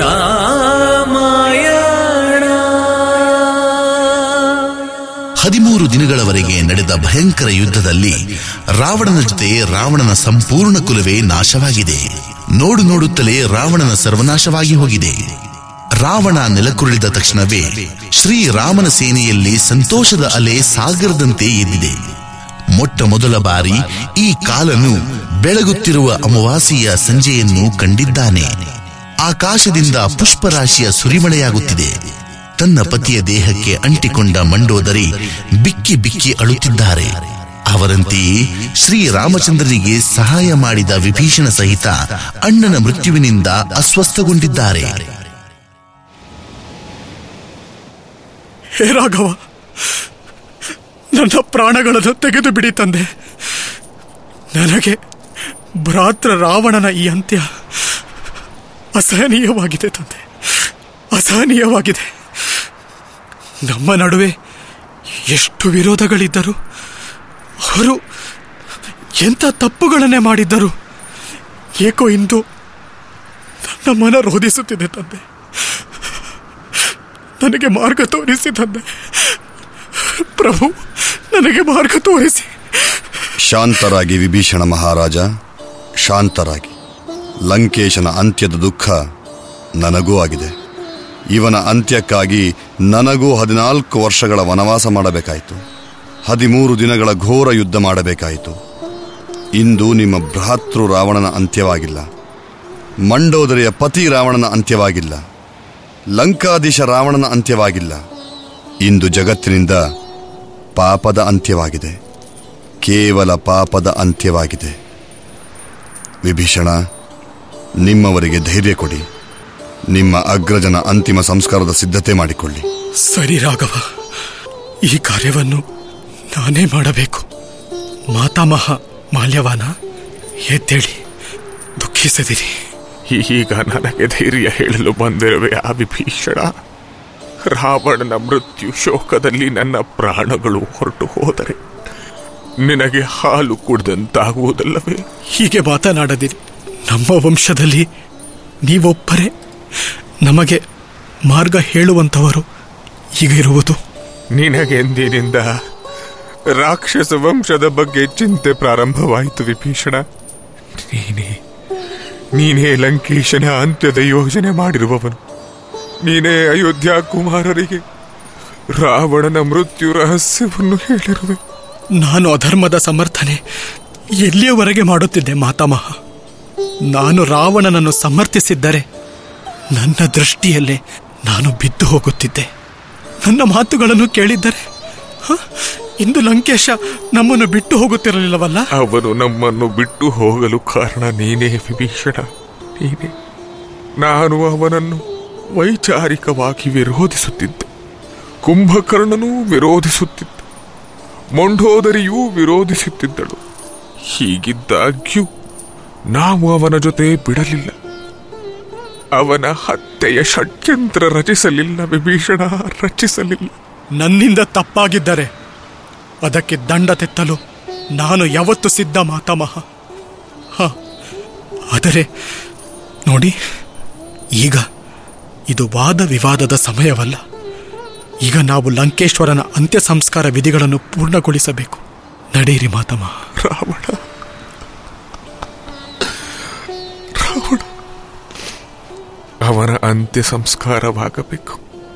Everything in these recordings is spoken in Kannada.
ರಾಮಾಯಣ ಹದಿಮೂರು ದಿನಗಳವರೆಗೆ ನಡೆದ ಭಯಂಕರ ಯುದ್ಧದಲ್ಲಿ ರಾವಣನ ಜೊತೆ ರಾವಣನ ಸಂಪೂರ್ಣ ಕುಲವೇ ನಾಶವಾಗಿದೆ ನೋಡು ನೋಡುತ್ತಲೇ ರಾವಣನ ಸರ್ವನಾಶವಾಗಿ ಹೋಗಿದೆ ರಾವಣ ನೆಲಕುರುಳಿದ ತಕ್ಷಣವೇ ಶ್ರೀರಾಮನ ಸೇನೆಯಲ್ಲಿ ಸಂತೋಷದ ಅಲೆ ಸಾಗರದಂತೆ ಎದ್ದಿದೆ ಮೊಟ್ಟ ಮೊದಲ ಬಾರಿ ಈ ಕಾಲನು ಬೆಳಗುತ್ತಿರುವ ಅಮಾವಾಸ್ಯೆಯ ಸಂಜೆಯನ್ನು ಕಂಡಿದ್ದಾನೆ ಆಕಾಶದಿಂದ ಪುಷ್ಪರಾಶಿಯ ಸುರಿಮಳೆಯಾಗುತ್ತಿದೆ ತನ್ನ ಪತಿಯ ದೇಹಕ್ಕೆ ಅಂಟಿಕೊಂಡ ಮಂಡೋದರಿ ಬಿಕ್ಕಿ ಬಿಕ್ಕಿ ಅಳುತ್ತಿದ್ದಾರೆ ಅವರಂತೆಯೇ ಶ್ರೀರಾಮಚಂದ್ರನಿಗೆ ಸಹಾಯ ಮಾಡಿದ ವಿಭೀಷಣ ಸಹಿತ ಅಣ್ಣನ ಮೃತ್ಯುವಿನಿಂದ ಅಸ್ವಸ್ಥಗೊಂಡಿದ್ದಾರೆ ಹೇ ರಾಘವ ನನ್ನ ಪ್ರಾಣಗಳನ್ನು ತೆಗೆದು ಬಿಡಿ ತಂದೆ ನನಗೆ ಭ್ರಾತ್ರ ರಾವಣನ ಈ ಅಂತ್ಯ ಅಸಹನೀಯವಾಗಿದೆ ತಂದೆ ಅಸಹನೀಯವಾಗಿದೆ ನಮ್ಮ ನಡುವೆ ಎಷ್ಟು ವಿರೋಧಗಳಿದ್ದರು ಅವರು ಎಂಥ ತಪ್ಪುಗಳನ್ನೇ ಮಾಡಿದ್ದರು ಏಕೋ ಇಂದು ನನ್ನ ಮನ ರೋಧಿಸುತ್ತಿದೆ ತಂದೆ ನನಗೆ ಮಾರ್ಗ ತೋರಿಸಿ ತಂದೆ ಪ್ರಭು ನನಗೆ ಮಾರ್ಗ ತೋರಿಸಿ ಶಾಂತರಾಗಿ ವಿಭೀಷಣ ಮಹಾರಾಜ ಶಾಂತರಾಗಿ ಲಂಕೇಶನ ಅಂತ್ಯದ ದುಃಖ ನನಗೂ ಆಗಿದೆ ಇವನ ಅಂತ್ಯಕ್ಕಾಗಿ ನನಗೂ ಹದಿನಾಲ್ಕು ವರ್ಷಗಳ ವನವಾಸ ಮಾಡಬೇಕಾಯಿತು ಹದಿಮೂರು ದಿನಗಳ ಘೋರ ಯುದ್ಧ ಮಾಡಬೇಕಾಯಿತು ಇಂದು ನಿಮ್ಮ ಭ್ರಾತೃ ರಾವಣನ ಅಂತ್ಯವಾಗಿಲ್ಲ ಮಂಡೋದರಿಯ ಪತಿ ರಾವಣನ ಅಂತ್ಯವಾಗಿಲ್ಲ ಲಂಕಾಧೀಶ ರಾವಣನ ಅಂತ್ಯವಾಗಿಲ್ಲ ಇಂದು ಜಗತ್ತಿನಿಂದ ಪಾಪದ ಅಂತ್ಯವಾಗಿದೆ ಕೇವಲ ಪಾಪದ ಅಂತ್ಯವಾಗಿದೆ ವಿಭೀಷಣ ನಿಮ್ಮವರಿಗೆ ಧೈರ್ಯ ಕೊಡಿ ನಿಮ್ಮ ಅಗ್ರಜನ ಅಂತಿಮ ಸಂಸ್ಕಾರದ ಸಿದ್ಧತೆ ಮಾಡಿಕೊಳ್ಳಿ ಸರಿ ರಾಘವ ಈ ಕಾರ್ಯವನ್ನು ನಾನೇ ಮಾಡಬೇಕು ಮಾತಾಮಹ ಮಾಲ್ಯವಾನ ಎದ್ದೇಳಿ ದುಃಖಿಸದಿರಿ ಈಗ ನನಗೆ ಧೈರ್ಯ ಹೇಳಲು ಬಂದಿರುವೆ ಆ ವಿಭೀಷಣ ರಾವಣನ ಮೃತ್ಯು ಶೋಕದಲ್ಲಿ ನನ್ನ ಪ್ರಾಣಗಳು ಹೊರಟು ಹೋದರೆ ನಿನಗೆ ಹಾಲು ಕುಡ್ದಂತಾಗುವುದಲ್ಲವೇ ಹೀಗೆ ಮಾತನಾಡದಿರಿ ನಮ್ಮ ವಂಶದಲ್ಲಿ ನೀವೊಬ್ಬರೇ ನಮಗೆ ಮಾರ್ಗ ಹೇಳುವಂಥವರು ಈಗ ಇರುವುದು ನಿನಗೆಂದಿನಿಂದ ರಾಕ್ಷಸ ವಂಶದ ಬಗ್ಗೆ ಚಿಂತೆ ಪ್ರಾರಂಭವಾಯಿತು ವಿಭೀಷಣ ನೀನೇ ನೀನೇ ಲಂಕೇಶನ ಅಂತ್ಯದ ಯೋಜನೆ ಮಾಡಿರುವವನು ನೀನೇ ಅಯೋಧ್ಯ ಕುಮಾರರಿಗೆ ರಾವಣನ ಮೃತ್ಯು ರಹಸ್ಯವನ್ನು ಹೇಳಿರುವೆ ನಾನು ಅಧರ್ಮದ ಸಮರ್ಥನೆ ಎಲ್ಲಿಯವರೆಗೆ ಮಾಡುತ್ತಿದ್ದೆ ಮಾತಾಮಹ ನಾನು ರಾವಣನನ್ನು ಸಮರ್ಥಿಸಿದ್ದರೆ ನನ್ನ ದೃಷ್ಟಿಯಲ್ಲೇ ನಾನು ಬಿದ್ದು ಹೋಗುತ್ತಿದ್ದೆ ನನ್ನ ಮಾತುಗಳನ್ನು ಕೇಳಿದ್ದರೆ ಹ? ಇಂದು ಲಂಕೇಶ ನಮ್ಮನ್ನು ಬಿಟ್ಟು ಹೋಗುತ್ತಿರಲಿಲ್ಲವಲ್ಲ ಅವನು ನಮ್ಮನ್ನು ಬಿಟ್ಟು ಹೋಗಲು ಕಾರಣ ನೀನೇ ವಿಭೀಷಣ ನೀನೇ ನಾನು ಅವನನ್ನು ವೈಚಾರಿಕವಾಗಿ ವಿರೋಧಿಸುತ್ತಿದ್ದೆ ಕುಂಭಕರ್ಣನೂ ವಿರೋಧಿಸುತ್ತಿದ್ದ ಮೊಂಡೋದರಿಯೂ ವಿರೋಧಿಸುತ್ತಿದ್ದಳು ಹೀಗಿದ್ದಾಗ್ಯೂ ನಾವು ಅವನ ಜೊತೆ ಬಿಡಲಿಲ್ಲ ಅವನ ಹತ್ಯೆಯ ಷಡ್ಯಂತ್ರ ರಚಿಸಲಿಲ್ಲ ವಿಭೀಷಣ ರಚಿಸಲಿಲ್ಲ ನನ್ನಿಂದ ತಪ್ಪಾಗಿದ್ದರೆ ಅದಕ್ಕೆ ದಂಡ ತೆತ್ತಲು ನಾನು ಯಾವತ್ತು ಸಿದ್ಧ ಮಾತಾಮಹ ಹ ಆದರೆ ನೋಡಿ ಈಗ ಇದು ವಾದ ವಿವಾದದ ಸಮಯವಲ್ಲ ಈಗ ನಾವು ಲಂಕೇಶ್ವರನ ಅಂತ್ಯ ಸಂಸ್ಕಾರ ವಿಧಿಗಳನ್ನು ಪೂರ್ಣಗೊಳಿಸಬೇಕು ನಡೆಯಿರಿ ಮಾತಾಮಹ ರಾವಣ ರಾವಣ ಅವನ ಅಂತ್ಯ ಸಂಸ್ಕಾರವಾಗಬೇಕು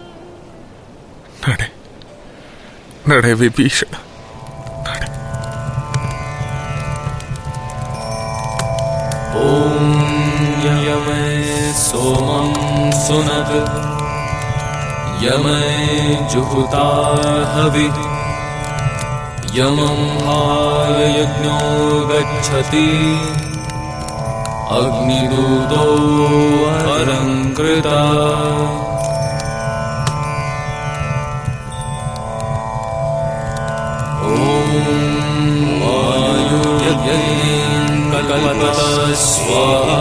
ನಡೆ ನಡೆ ವಿಭೀಷಣ ನಡೆ यमै सोमं सुनत् यमै जुहुताहवि यमं हायज्ञो गच्छति अग्निदूतो वरं कृता ॐ वायुयज्ञेन कल्पत स्वाहा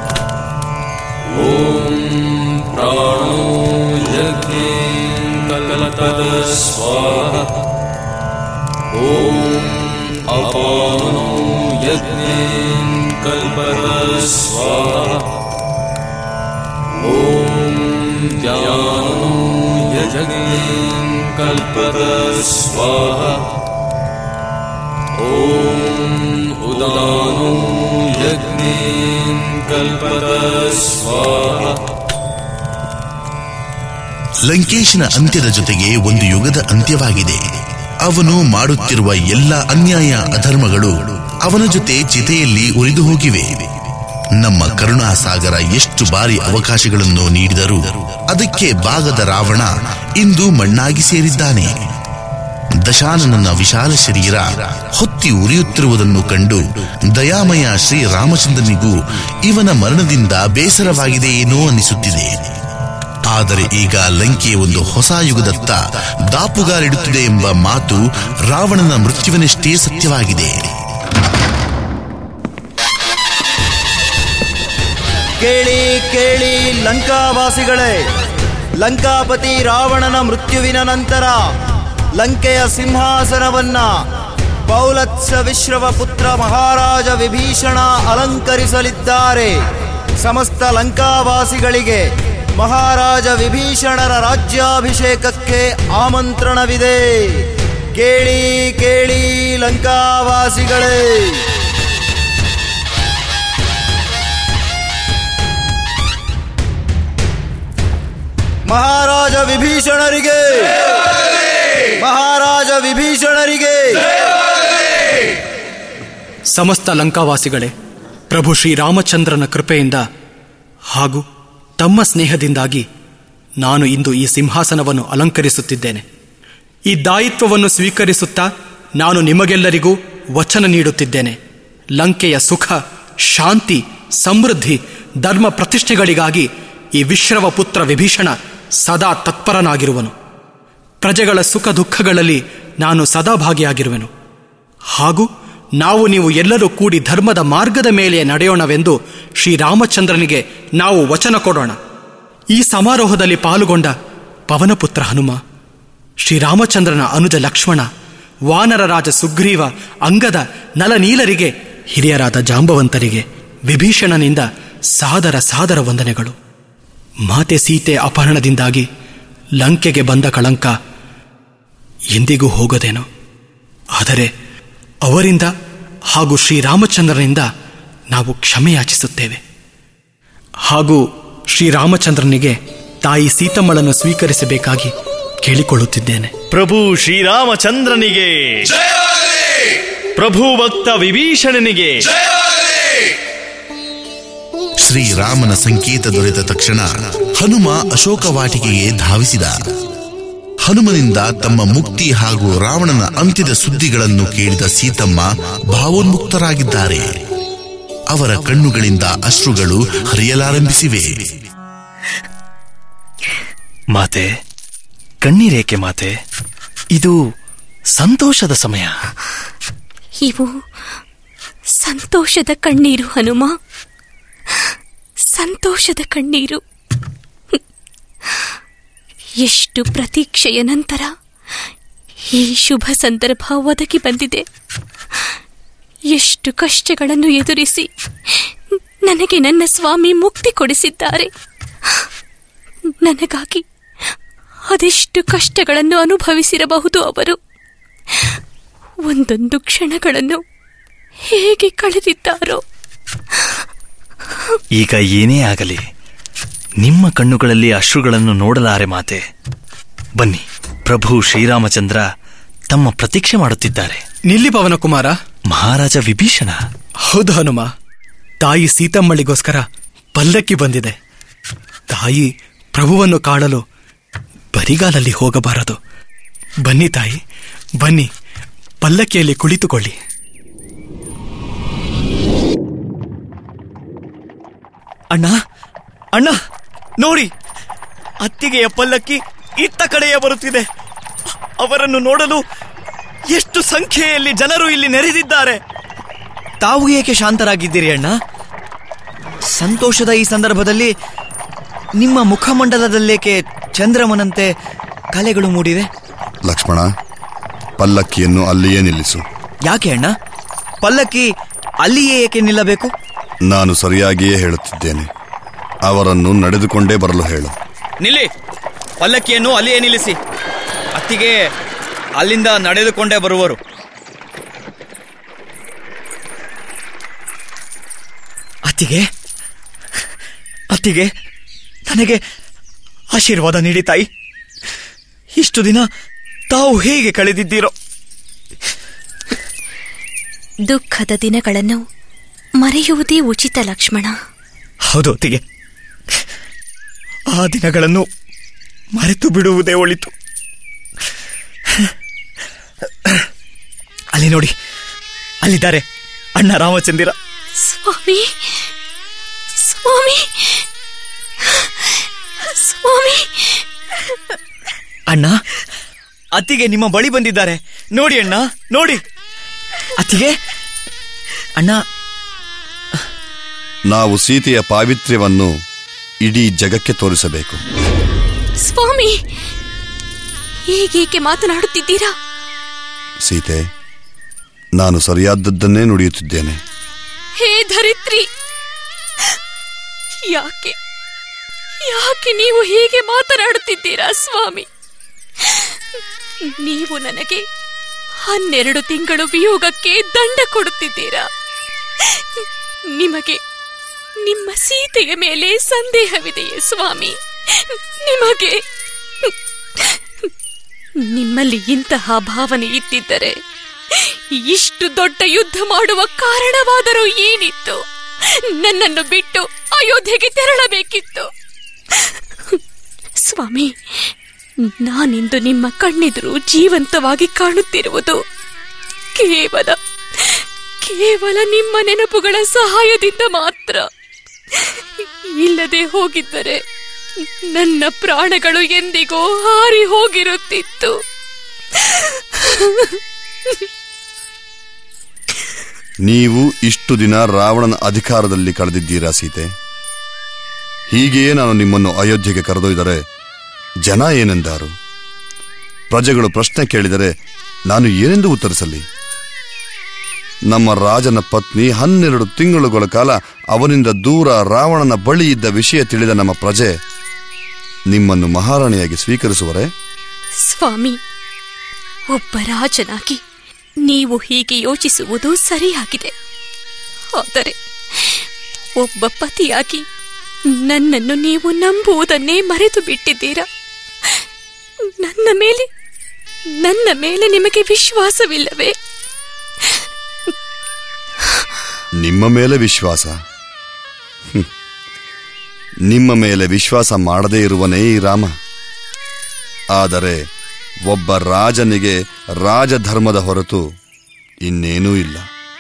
ॐ प्राणो यज्ञेन कल्पत स्वाहा ॐ अपानो यज्ञेन कल्पत स्वाहा ध्यानो यजनीं कल्पत स्वाहा ॐ उदानो यज्ञीं कल्पत स्वाहा ಲಂಕೇಶನ ಅಂತ್ಯದ ಜೊತೆಗೆ ಒಂದು ಯುಗದ ಅಂತ್ಯವಾಗಿದೆ ಅವನು ಮಾಡುತ್ತಿರುವ ಎಲ್ಲ ಅನ್ಯಾಯ ಅಧರ್ಮಗಳು ಅವನ ಜೊತೆ ಚಿತೆಯಲ್ಲಿ ಉರಿದು ಹೋಗಿವೆ ನಮ್ಮ ಕರುಣಾಸಾಗರ ಎಷ್ಟು ಬಾರಿ ಅವಕಾಶಗಳನ್ನು ನೀಡಿದರೂ ಅದಕ್ಕೆ ಬಾಗದ ರಾವಣ ಇಂದು ಮಣ್ಣಾಗಿ ಸೇರಿದ್ದಾನೆ ದಶಾನನನ ವಿಶಾಲ ಶರೀರ ಹೊತ್ತಿ ಉರಿಯುತ್ತಿರುವುದನ್ನು ಕಂಡು ದಯಾಮಯ ಶ್ರೀ ರಾಮಚಂದ್ರನಿಗೂ ಇವನ ಮರಣದಿಂದ ಬೇಸರವಾಗಿದೆ ಏನೋ ಅನಿಸುತ್ತಿದೆ ಆದರೆ ಈಗ ಲಂಕೆ ಒಂದು ಹೊಸ ಯುಗದತ್ತ ದಾಪುಗಾಲಿಡುತ್ತಿದೆ ಎಂಬ ಮಾತು ರಾವಣನ ಮೃತ್ಯುವಿನಷ್ಟೇ ಸತ್ಯವಾಗಿದೆ ಕೇಳಿ ಕೇಳಿ ಲಂಕಾವಾಸಿಗಳೇ ಲಂಕಾಪತಿ ರಾವಣನ ಮೃತ್ಯುವಿನ ನಂತರ ಲಂಕೆಯ ಸಿಂಹಾಸನವನ್ನ ಪೌಲತ್ಸ ವಿಶ್ರವ ಪುತ್ರ ಮಹಾರಾಜ ವಿಭೀಷಣ ಅಲಂಕರಿಸಲಿದ್ದಾರೆ ಸಮಸ್ತ ಲಂಕಾವಾಸಿಗಳಿಗೆ ಮಹಾರಾಜ ವಿಭೀಷಣರ ರಾಜ್ಯಾಭಿಷೇಕಕ್ಕೆ ಆಮಂತ್ರಣವಿದೆ ಕೇಳಿ ಕೇಳಿ ಲಂಕಾವಾಸಿಗಳೇ ಮಹಾರಾಜ ವಿಭೀಷಣರಿಗೆ ಮಹಾರಾಜ ವಿಭೀಷಣರಿಗೆ ಸಮಸ್ತ ಲಂಕಾವಾಸಿಗಳೇ ಪ್ರಭು ಶ್ರೀರಾಮಚಂದ್ರನ ಕೃಪೆಯಿಂದ ಹಾಗೂ ತಮ್ಮ ಸ್ನೇಹದಿಂದಾಗಿ ನಾನು ಇಂದು ಈ ಸಿಂಹಾಸನವನ್ನು ಅಲಂಕರಿಸುತ್ತಿದ್ದೇನೆ ಈ ದಾಯಿತ್ವವನ್ನು ಸ್ವೀಕರಿಸುತ್ತಾ ನಾನು ನಿಮಗೆಲ್ಲರಿಗೂ ವಚನ ನೀಡುತ್ತಿದ್ದೇನೆ ಲಂಕೆಯ ಸುಖ ಶಾಂತಿ ಸಮೃದ್ಧಿ ಧರ್ಮ ಪ್ರತಿಷ್ಠೆಗಳಿಗಾಗಿ ಈ ವಿಶ್ರವ ಪುತ್ರ ವಿಭೀಷಣ ಸದಾ ತತ್ಪರನಾಗಿರುವನು ಪ್ರಜೆಗಳ ಸುಖ ದುಃಖಗಳಲ್ಲಿ ನಾನು ಸದಾ ಭಾಗಿಯಾಗಿರುವೆನು ಹಾಗೂ ನಾವು ನೀವು ಎಲ್ಲರೂ ಕೂಡಿ ಧರ್ಮದ ಮಾರ್ಗದ ಮೇಲೆ ನಡೆಯೋಣವೆಂದು ಶ್ರೀರಾಮಚಂದ್ರನಿಗೆ ನಾವು ವಚನ ಕೊಡೋಣ ಈ ಸಮಾರೋಹದಲ್ಲಿ ಪಾಲುಗೊಂಡ ಪವನಪುತ್ರ ಹನುಮ ಶ್ರೀರಾಮಚಂದ್ರನ ಅನುಜ ಲಕ್ಷ್ಮಣ ವಾನರ ರಾಜ ಸುಗ್ರೀವ ಅಂಗದ ನಲನೀಲರಿಗೆ ಹಿರಿಯರಾದ ಜಾಂಬವಂತರಿಗೆ ವಿಭೀಷಣನಿಂದ ಸಾದರ ಸಾದರ ವಂದನೆಗಳು ಮಾತೆ ಸೀತೆ ಅಪಹರಣದಿಂದಾಗಿ ಲಂಕೆಗೆ ಬಂದ ಕಳಂಕ ಎಂದಿಗೂ ಹೋಗದೇನೋ ಆದರೆ ಅವರಿಂದ ಹಾಗೂ ಶ್ರೀರಾಮಚಂದ್ರನಿಂದ ನಾವು ಕ್ಷಮೆಯಾಚಿಸುತ್ತೇವೆ ಹಾಗೂ ಶ್ರೀರಾಮಚಂದ್ರನಿಗೆ ತಾಯಿ ಸೀತಮ್ಮಳನ್ನು ಸ್ವೀಕರಿಸಬೇಕಾಗಿ ಕೇಳಿಕೊಳ್ಳುತ್ತಿದ್ದೇನೆ ಪ್ರಭು ಶ್ರೀರಾಮಚಂದ್ರನಿಗೆ ಪ್ರಭು ಭಕ್ತ ವಿಭೀಷಣನಿಗೆ ಶ್ರೀರಾಮನ ಸಂಕೇತ ದೊರೆತ ತಕ್ಷಣ ಹನುಮ ಅಶೋಕವಾಟಿಕೆಗೆ ಧಾವಿಸಿದ ಹನುಮನಿಂದ ತಮ್ಮ ಮುಕ್ತಿ ಹಾಗೂ ರಾವಣನ ಅಂತ್ಯದ ಸುದ್ದಿಗಳನ್ನು ಕೇಳಿದ ಸೀತಮ್ಮ ಭಾವೋನ್ಮುಕ್ತರಾಗಿದ್ದಾರೆ ಅವರ ಕಣ್ಣುಗಳಿಂದ ಅಶ್ರುಗಳು ಹರಿಯಲಾರಂಭಿಸಿವೆ ಮಾತೆ ಕಣ್ಣೀರೇಕೆ ಮಾತೆ ಇದು ಸಂತೋಷದ ಸಮಯ ಇವು ಸಂತೋಷದ ಕಣ್ಣೀರು ಹನುಮ ಸಂತೋಷದ ಕಣ್ಣೀರು ಎಷ್ಟು ಪ್ರತೀಕ್ಷೆಯ ನಂತರ ಈ ಶುಭ ಸಂದರ್ಭ ಒದಗಿ ಬಂದಿದೆ ಎಷ್ಟು ಕಷ್ಟಗಳನ್ನು ಎದುರಿಸಿ ನನಗೆ ನನ್ನ ಸ್ವಾಮಿ ಮುಕ್ತಿ ಕೊಡಿಸಿದ್ದಾರೆ ನನಗಾಗಿ ಅದೆಷ್ಟು ಕಷ್ಟಗಳನ್ನು ಅನುಭವಿಸಿರಬಹುದು ಅವರು ಒಂದೊಂದು ಕ್ಷಣಗಳನ್ನು ಹೇಗೆ ಕಳೆದಿದ್ದಾರೋ ಈಗ ಏನೇ ಆಗಲಿ ನಿಮ್ಮ ಕಣ್ಣುಗಳಲ್ಲಿ ಅಶ್ರುಗಳನ್ನು ನೋಡಲಾರೆ ಮಾತೆ ಬನ್ನಿ ಪ್ರಭು ಶ್ರೀರಾಮಚಂದ್ರ ತಮ್ಮ ಪ್ರತೀಕ್ಷೆ ಮಾಡುತ್ತಿದ್ದಾರೆ ನಿಲ್ಲಿ ಪವನಕುಮಾರ ಮಹಾರಾಜ ವಿಭೀಷಣ ಹೌದು ಹನುಮ ತಾಯಿ ಸೀತಮ್ಮಳಿಗೋಸ್ಕರ ಪಲ್ಲಕ್ಕಿ ಬಂದಿದೆ ತಾಯಿ ಪ್ರಭುವನ್ನು ಕಾಣಲು ಬರಿಗಾಲಲ್ಲಿ ಹೋಗಬಾರದು ಬನ್ನಿ ತಾಯಿ ಬನ್ನಿ ಪಲ್ಲಕ್ಕಿಯಲ್ಲಿ ಕುಳಿತುಕೊಳ್ಳಿ ಅಣ್ಣ ಅಣ್ಣ ನೋಡಿ ಅತ್ತಿಗೆಯ ಪಲ್ಲಕ್ಕಿ ಇತ್ತ ಕಡೆಯೇ ಬರುತ್ತಿದೆ ಅವರನ್ನು ನೋಡಲು ಎಷ್ಟು ಸಂಖ್ಯೆಯಲ್ಲಿ ಜನರು ಇಲ್ಲಿ ನೆರೆದಿದ್ದಾರೆ ತಾವು ಏಕೆ ಶಾಂತರಾಗಿದ್ದೀರಿ ಅಣ್ಣ ಸಂತೋಷದ ಈ ಸಂದರ್ಭದಲ್ಲಿ ನಿಮ್ಮ ಮುಖಮಂಡಲದಲ್ಲೇಕೆ ಚಂದ್ರಮನಂತೆ ಕಲೆಗಳು ಮೂಡಿವೆ ಲಕ್ಷ್ಮಣ ಪಲ್ಲಕ್ಕಿಯನ್ನು ಅಲ್ಲಿಯೇ ನಿಲ್ಲಿಸು ಯಾಕೆ ಅಣ್ಣ ಪಲ್ಲಕ್ಕಿ ಅಲ್ಲಿಯೇ ಏಕೆ ನಿಲ್ಲಬೇಕು ನಾನು ಸರಿಯಾಗಿಯೇ ಹೇಳುತ್ತಿದ್ದೇನೆ ಅವರನ್ನು ನಡೆದುಕೊಂಡೇ ಬರಲು ಹೇಳು ನಿಲ್ಲಿ ಪಲ್ಲಕ್ಕಿಯನ್ನು ಅಲ್ಲಿಯೇ ನಿಲ್ಲಿಸಿ ಅತ್ತಿಗೆ ಅಲ್ಲಿಂದ ನಡೆದುಕೊಂಡೇ ಬರುವರು ಅತ್ತಿಗೆ ಅತ್ತಿಗೆ ನನಗೆ ಆಶೀರ್ವಾದ ನೀಡಿ ತಾಯಿ ಇಷ್ಟು ದಿನ ತಾವು ಹೇಗೆ ಕಳೆದಿದ್ದೀರೋ ದುಃಖದ ದಿನಗಳನ್ನು ಮರೆಯುವುದೇ ಉಚಿತ ಲಕ್ಷ್ಮಣ ಹೌದು ಅತ್ತಿಗೆ ಆ ದಿನಗಳನ್ನು ಮರೆತು ಬಿಡುವುದೇ ಒಳಿತು ಅಲ್ಲಿ ನೋಡಿ ಅಲ್ಲಿದ್ದಾರೆ ಅಣ್ಣ ರಾಮಚಂದಿರ ಸ್ವಾಮಿ ಸ್ವಾಮಿ ಸ್ವಾಮಿ ಅಣ್ಣ ಅತ್ತಿಗೆ ನಿಮ್ಮ ಬಳಿ ಬಂದಿದ್ದಾರೆ ನೋಡಿ ಅಣ್ಣ ನೋಡಿ ಅತ್ತಿಗೆ ಅಣ್ಣ ನಾವು ಸೀತೆಯ ಪಾವಿತ್ರ್ಯವನ್ನು ಇಡೀ ಜಗಕ್ಕೆ ತೋರಿಸಬೇಕು ಸ್ವಾಮಿ ಹೀಗೇಕೆ ಮಾತನಾಡುತ್ತಿದ್ದೀರಾ ಸೀತೆ ನಾನು ಸರಿಯಾದದ್ದನ್ನೇ ನುಡಿಯುತ್ತಿದ್ದೇನೆ ಹೇ ಧರಿತ್ರಿ ಯಾಕೆ ಯಾಕೆ ನೀವು ಹೀಗೆ ಮಾತನಾಡುತ್ತಿದ್ದೀರಾ ಸ್ವಾಮಿ ನೀವು ನನಗೆ ಹನ್ನೆರಡು ತಿಂಗಳು ವಿಯೋಗಕ್ಕೆ ದಂಡ ಕೊಡುತ್ತಿದ್ದೀರಾ ನಿಮಗೆ ನಿಮ್ಮ ಸೀತೆಯ ಮೇಲೆ ಸಂದೇಹವಿದೆಯೇ ಸ್ವಾಮಿ ನಿಮಗೆ ನಿಮ್ಮಲ್ಲಿ ಇಂತಹ ಭಾವನೆ ಇದ್ದಿದ್ದರೆ ಇಷ್ಟು ದೊಡ್ಡ ಯುದ್ಧ ಮಾಡುವ ಕಾರಣವಾದರೂ ಏನಿತ್ತು ನನ್ನನ್ನು ಬಿಟ್ಟು ಅಯೋಧ್ಯೆಗೆ ತೆರಳಬೇಕಿತ್ತು ಸ್ವಾಮಿ ನಾನಿಂದು ನಿಮ್ಮ ಕಣ್ಣೆದುರು ಜೀವಂತವಾಗಿ ಕಾಣುತ್ತಿರುವುದು ಕೇವಲ ಕೇವಲ ನಿಮ್ಮ ನೆನಪುಗಳ ಸಹಾಯದಿಂದ ಮಾತ್ರ ಇಲ್ಲದೆ ಹೋಗಿದ್ದರೆ ನನ್ನ ಪ್ರಾಣಗಳು ಎಂದಿಗೋ ಹಾರಿ ಹೋಗಿರುತ್ತಿತ್ತು ನೀವು ಇಷ್ಟು ದಿನ ರಾವಣನ ಅಧಿಕಾರದಲ್ಲಿ ಕಳೆದಿದ್ದೀರಾ ಸೀತೆ ಹೀಗೆಯೇ ನಾನು ನಿಮ್ಮನ್ನು ಅಯೋಧ್ಯೆಗೆ ಕರೆದೊಯ್ದರೆ ಜನ ಏನೆಂದಾರು ಪ್ರಜೆಗಳು ಪ್ರಶ್ನೆ ಕೇಳಿದರೆ ನಾನು ಏನೆಂದು ಉತ್ತರಿಸಲಿ ನಮ್ಮ ರಾಜನ ಪತ್ನಿ ಹನ್ನೆರಡು ತಿಂಗಳುಗಳ ಕಾಲ ಅವನಿಂದ ದೂರ ರಾವಣನ ಬಳಿ ಇದ್ದ ವಿಷಯ ತಿಳಿದ ನಮ್ಮ ಪ್ರಜೆ ನಿಮ್ಮನ್ನು ಮಹಾರಾಣಿಯಾಗಿ ಸ್ವೀಕರಿಸುವರೇ ಸ್ವಾಮಿ ಒಬ್ಬ ರಾಜನಾಗಿ ನೀವು ಹೀಗೆ ಯೋಚಿಸುವುದು ಸರಿಯಾಗಿದೆ ಆದರೆ ಒಬ್ಬ ಪತಿಯಾಗಿ ನನ್ನನ್ನು ನೀವು ನಂಬುವುದನ್ನೇ ಮರೆತು ಬಿಟ್ಟಿದ್ದೀರಾ ನನ್ನ ಮೇಲೆ ನನ್ನ ಮೇಲೆ ನಿಮಗೆ ವಿಶ್ವಾಸವಿಲ್ಲವೇ ನಿಮ್ಮ ಮೇಲೆ ವಿಶ್ವಾಸ ಹ್ಮ್. ನಿಮ್ಮ ಮೇಲೆ ವಿಶ್ವಾಸ ಮಾಡದೇ ಇರುವನೇ ಈ ರಾಮ ಆದರೆ ಒಬ್ಬ ರಾಜನಿಗೆ ರಾಜಧರ್ಮದ ಹೊರತು ಇನ್ನೇನೂ ಇಲ್ಲ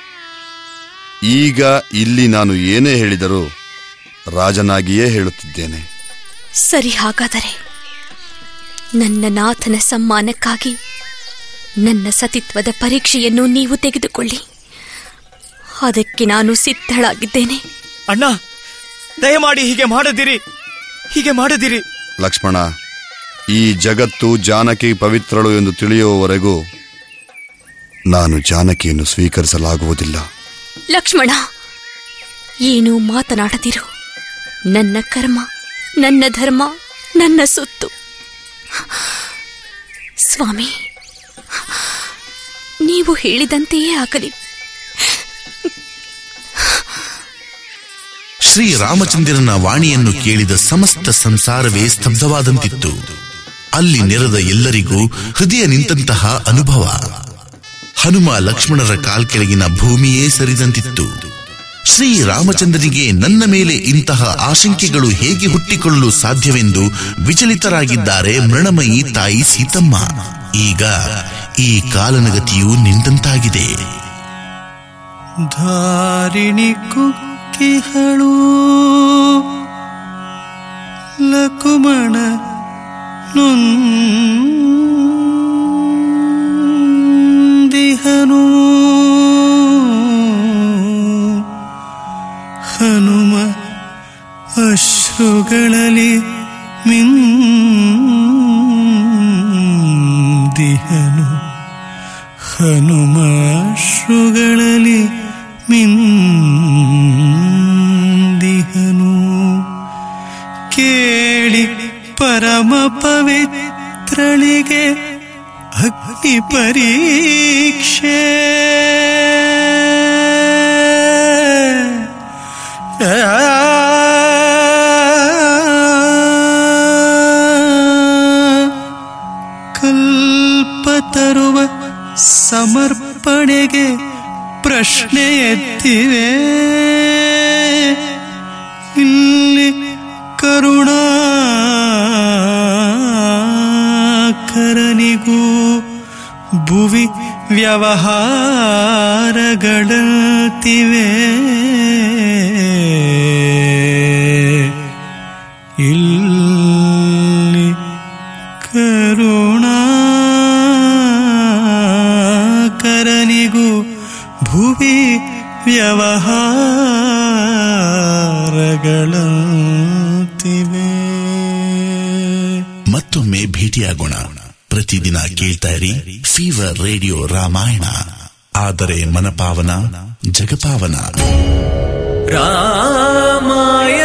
ಈಗ ಇಲ್ಲಿ ನಾನು ಏನೇ ಹೇಳಿದರೂ ರಾಜನಾಗಿಯೇ ಹೇಳುತ್ತಿದ್ದೇನೆ ಸರಿ ಹಾಗಾದರೆ ನನ್ನ ನಾಥನ ಸಮ್ಮಾನಕ್ಕಾಗಿ ನನ್ನ ಸತಿತ್ವದ ಪರೀಕ್ಷೆಯನ್ನು ನೀವು ತೆಗೆದುಕೊಳ್ಳಿ ಅದಕ್ಕೆ ನಾನು ಸಿದ್ಧಳಾಗಿದ್ದೇನೆ ಅಣ್ಣ ದಯಮಾಡಿ ಹೀಗೆ ಮಾಡದಿರಿ ಹೀಗೆ ಮಾಡದಿರಿ ಲಕ್ಷ್ಮಣ ಈ ಜಗತ್ತು ಜಾನಕಿ ಪವಿತ್ರಳು ಎಂದು ತಿಳಿಯುವವರೆಗೂ ನಾನು ಜಾನಕಿಯನ್ನು ಸ್ವೀಕರಿಸಲಾಗುವುದಿಲ್ಲ ಲಕ್ಷ್ಮಣ ಏನೂ ಮಾತನಾಡದಿರು ನನ್ನ ಕರ್ಮ ನನ್ನ ಧರ್ಮ ನನ್ನ ಸೊತ್ತು ಸ್ವಾಮಿ ನೀವು ಹೇಳಿದಂತೆಯೇ ಆಗಲಿ ಶ್ರೀರಾಮಚಂದ್ರನ ವಾಣಿಯನ್ನು ಕೇಳಿದ ಸಮಸ್ತ ಸಂಸಾರವೇ ಸ್ತಬ್ಧವಾದಂತಿತ್ತು ಅಲ್ಲಿ ನೆರೆದ ಎಲ್ಲರಿಗೂ ಹೃದಯ ನಿಂತಹ ಅನುಭವ ಹನುಮ ಲಕ್ಷ್ಮಣರ ಕಾಲ್ಕೆಳಗಿನ ಭೂಮಿಯೇ ಸರಿದಂತಿತ್ತು ಶ್ರೀರಾಮಚಂದ್ರನಿಗೆ ನನ್ನ ಮೇಲೆ ಇಂತಹ ಆಶಂಕೆಗಳು ಹೇಗೆ ಹುಟ್ಟಿಕೊಳ್ಳಲು ಸಾಧ್ಯವೆಂದು ವಿಚಲಿತರಾಗಿದ್ದಾರೆ ಮೃಣಮಯಿ ತಾಯಿ ಸೀತಮ್ಮ ಈಗ ಈ ಕಾಲನಗತಿಯು ನಿಂತಂತಾಗಿದೆ ಧಾರಿಣಿ ಕುಕ್ಕಿಹಳು ಲಕುಮಣ ನೊಂದಿಹನು ಹನುಮ ಅಶ್ರುಗಳಲ್ಲಿ ಮಿಂದಿಹನು ಹನುಮಾಶ್ರುಗಳಲ್ಲಿ ಮಿಂದಿಹನು ಕೇಳಿ ಪರಮ ಪವಿತ್ರಳಿಗೆ ಅಗ್ನಿ ಪರೀಕ್ಷೆ ಕಲ್ಪತರುವ ಸಮರ್ಪಣೆಗೆ ಪ್ರಶ್ನೆ ಎತ್ತಿವೆ ಇಲ್ಲಿ ಕರುಣಾಕರನಿಗೂ ಭುವಿ ವ್ಯವಹಾರಗಳಂತಿವೆ ಇಲ್ಲಿ ಕರುಣಾಕರನಿಗೂ ಭುವಿ ವ್ಯವಹಾರಗಳಂತಿವೆ ಮತ್ತೊಮ್ಮೆ ಭೇಟಿಯಾಗೋಣ ಪ್ರತಿದಿನ ಕೇಳ್ತಾ ಇರಿ ಫೀವರ್ ರೇಡಿಯೋ ರಾಮಾಯಣ ಆದರೆ ಮನಪಾವನ ಜಗಪಾವನ ರಾಮಾಯ